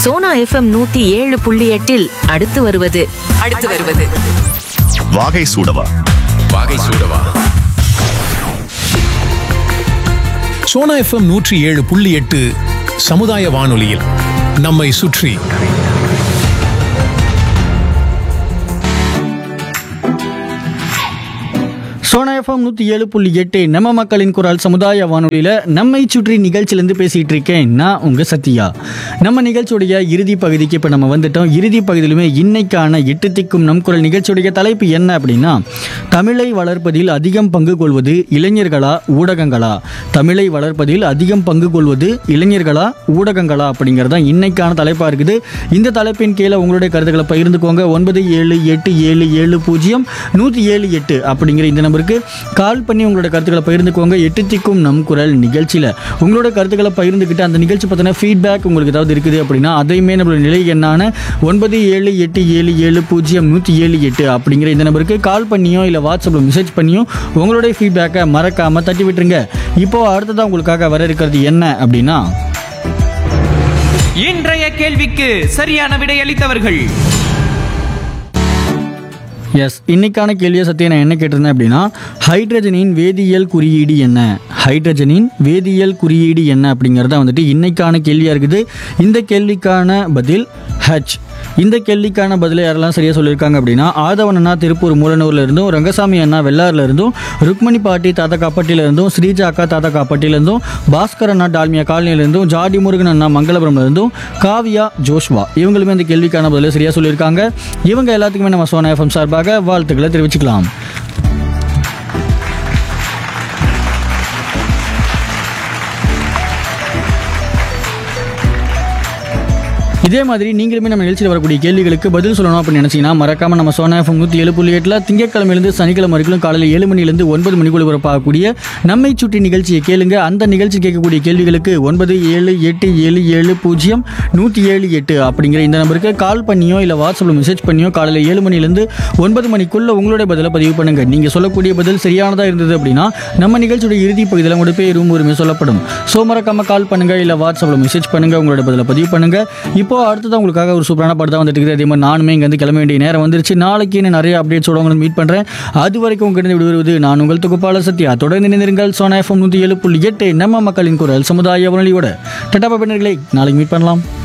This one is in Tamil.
சோனா எஃப்எம் நூத்தி ஏழு புள்ளி எட்டில் அடுத்து வருவது அடுத்து வருவது வாகை சூடவா வாகை சூடவா சோனா எஃப்எம் நூற்றி ஏழு புள்ளி எட்டு சமுதாய வானொலியில் நம்மை சுற்றி சோனா எஃப்எம் நூற்றி ஏழு புள்ளி எட்டு நம்ம மக்களின் குரல் சமுதாய வானொலியில் நம்மை சுற்றி நிகழ்ச்சியிலேருந்து பேசிகிட்டு இருக்கேன் நான் உங்கள் சத்யா நம்ம நிகழ்ச்சியுடைய இறுதி பகுதிக்கு இப்போ நம்ம வந்துட்டோம் இறுதி பகுதியிலுமே இன்னைக்கான எட்டு திக்கும் நம் குரல் நிகழ்ச்சியுடைய தலைப்பு என்ன அப்படின்னா தமிழை வளர்ப்பதில் அதிகம் பங்கு கொள்வது இளைஞர்களா ஊடகங்களா தமிழை வளர்ப்பதில் அதிகம் பங்கு கொள்வது இளைஞர்களா ஊடகங்களா அப்படிங்கிறது தான் இன்னைக்கான தலைப்பாக இருக்குது இந்த தலைப்பின் கீழே உங்களுடைய கருத்துக்களை பகிர்ந்துக்கோங்க ஒன்பது ஏழு எட்டு ஏழு ஏழு பூஜ்ஜியம் நூற்றி ஏழு எட்டு அப்படிங்கிற இந்த நம்பருக்கு கால் பண்ணி உங்களோட கருத்துக்களை பகிர்ந்துக்கோங்க எட்டு திக்கும் நம் குரல் நிகழ்ச்சியில் உங்களோட கருத்துக்களை பகிர்ந்துக்கிட்டு அந்த நிகழ்ச்சி பற்றின ஃபீட்பேக் உங்களுக்கு ஏதாவது இருக்குது அப்படின்னா அதையுமே நம்மளோட நிலை எண்ணான ஒன்பது ஏழு எட்டு ஏழு ஏழு பூஜ்ஜியம் நூற்றி ஏழு எட்டு அப்படிங்கிற இந்த நம்பருக்கு கால் பண்ணியோ இல்லை வாட்ஸ்அப்பில் மெசேஜ் பண்ணியோ உங்களுடைய ஃபீட்பேக்கை மறக்காமல் தட்டி விட்டுருங்க இப்போ அடுத்ததான் உங்களுக்காக வர இருக்கிறது என்ன அப்படின்னா இன்றைய கேள்விக்கு சரியான விடையளித்தவர்கள் எஸ் இன்னைக்கான கேள்வியை சத்தியம் நான் என்ன கேட்டிருந்தேன் அப்படின்னா ஹைட்ரஜனின் வேதியியல் குறியீடு என்ன ஹைட்ரஜனின் வேதியியல் குறியீடு என்ன அப்படிங்கிறத வந்துட்டு இன்னைக்கான கேள்வியாக இருக்குது இந்த கேள்விக்கான பதில் ஹச் இந்த கேள்விக்கான பதிலை யாரெல்லாம் சரியாக சொல்லியிருக்காங்க அப்படின்னா ஆதவன் அண்ணா திருப்பூர் மூலனூர்ல இருந்தும் ரங்கசாமி அண்ணா வெள்ளாறுல இருந்தும் ருக்மணி பாட்டி தாத்தா காப்பட்டியில இருந்தும் ஸ்ரீஜா அக்கா தாத்தா காப்பட்டியில இருந்தும் பாஸ்கர் அண்ணா டால்மியா காலனியில இருந்தும் ஜாடி முருகன் அண்ணா மங்களபுரம்ல இருந்தும் காவியா ஜோஷ்வா இவங்களுமே இந்த கேள்விக்கான பதிலை சரியாக சொல்லியிருக்காங்க இவங்க எல்லாத்துக்குமே நம்ம சோனா எஃப்எம் சார்பாக வாழ்த்துக்களை தெரிவிச்சுக்கலாம் இதே மாதிரி நீங்களுமே நம்ம நிகழ்ச்சியில் வரக்கூடிய கேள்விகளுக்கு பதில் சொல்லணும் அப்படின்னு நினைச்சீங்கன்னா மறக்காம நம்ம சோனா எஃப்எம் நூற்றி ஏழு புள்ளி எட்டில் திங்கட்கிழமையிலிருந்து சனிக்கிழமை வரைக்கும் காலையில் ஏழு மணிலேருந்து ஒன்பது மணிக்குள்ள வரப்பாகக்கூடிய நம்மை சுற்றி நிகழ்ச்சியை கேளுங்க அந்த நிகழ்ச்சி கேட்கக்கூடிய கேள்விகளுக்கு ஒன்பது ஏழு எட்டு ஏழு ஏழு பூஜ்ஜியம் நூற்றி ஏழு எட்டு அப்படிங்கிற இந்த நம்பருக்கு கால் பண்ணியோ இல்லை வாட்ஸ்அப்பில் மெசேஜ் பண்ணியோ காலையில் ஏழு மணிலேருந்து ஒன்பது மணிக்குள்ள உங்களுடைய பதிலை பதிவு பண்ணுங்க நீங்கள் சொல்லக்கூடிய பதில் சரியானதாக இருந்தது அப்படின்னா நம்ம நிகழ்ச்சியோட இறுதி பகுதியில் உங்களுடைய பேரும் உரிமை சொல்லப்படும் ஸோ மறக்காம கால் பண்ணுங்க இல்லை வாட்ஸ்அப்பில் மெசேஜ் பண்ணுங்க உங்களோட பதிலை பதிவு பண்ணுங்க இப்போ அடுத்ததான் உங்களுக்காக ஒரு சூப்பரான படம் வந்துட்டு இருக்குது அதே மாதிரி நானுமே இங்கேருந்து கிளம்ப வேண்டிய நேரம் வந்துருச்சு நாளைக்கு இன்னும் நிறைய அப்டேட்ஸோட உங்களை மீட் பண்ணுறேன் அது வரைக்கும் உங்ககிட்ட விடுவது நான் உங்கள் தொகுப்பாளர் சத்யா தொடர்ந்து நினைந்திருங்கள் சோனா எஃப்எம் நூற்றி ஏழு புள்ளி எட்டு நம்ம மக்களின் குரல் சமுதாய வானொலியோட டட்டா பின்னர்களை நாளைக்கு மீட் பண்ணலாம்